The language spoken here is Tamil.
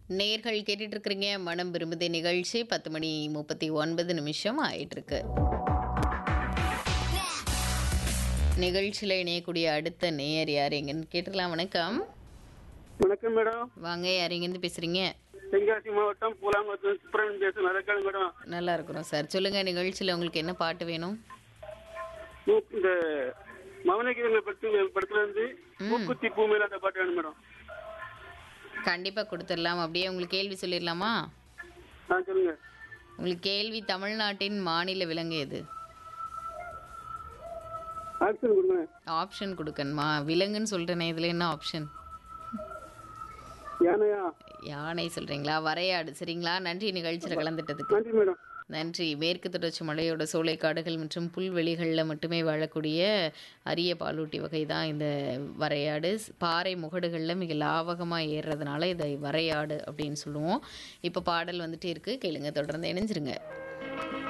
நேர்கள் கேட்டுட்டு இருக்கிறீங்க மனம் விரும்புதே நிகழ்ச்சி பத்து மணி முப்பத்தி ஒன்பது நிமிஷம் ஆயிட்டு இருக்கு நிகழ்ச்சியில் இணையக்கூடிய அடுத்த நேயர் யார் எங்கன்னு கேட்டுக்கலாம் வணக்கம் வணக்கம் மேடம் வாங்க யார் எங்கேருந்து பேசுறீங்க தென்காசி மாவட்டம் பூலாங்குளத்து சுப்பிரமணியம் பேசும் நடக்காது மேடம் நல்லா இருக்கிறோம் சார் சொல்லுங்க நிகழ்ச்சியில் உங்களுக்கு என்ன பாட்டு வேணும் மூ- இந்த மவனகீதங்கள் படத்துல படத்துல இருந்து மூக்குத்தி பூ மேல அந்த பாட்டு வேணும் மேடம் கண்டிப்பா கொடுத்துடலாம் அப்படியே உங்களுக்கு கேள்வி சொல்லிடலாமா ஆ சொல்லுங்க உங்களுக்கு கேள்வி தமிழ்நாட்டின் மாநில விலங்கு எது ஆக்சன் கொடுங்க ஆப்ஷன் கொடுக்கணுமா விலங்குன்னு சொல்றேனே இதுல என்ன ஆப்ஷன் யானையா யானை சொல்றீங்களா வரையாடு சரிங்களா நன்றி நிகழ்ச்சியில் கலந்துட்டதுக்கு நன்றி மேடம் நன்றி மேற்கு தொடர்ச்சி மலையோட சோலைக்காடுகள் மற்றும் புல்வெளிகளில் மட்டுமே வாழக்கூடிய அரிய பாலூட்டி வகை தான் இந்த வரையாடு பாறை முகடுகளில் மிக லாவகமாக ஏறுறதுனால இதை வரையாடு அப்படின்னு சொல்லுவோம் இப்போ பாடல் வந்துட்டே இருக்கு கேளுங்க தொடர்ந்து இணைஞ்சிருங்க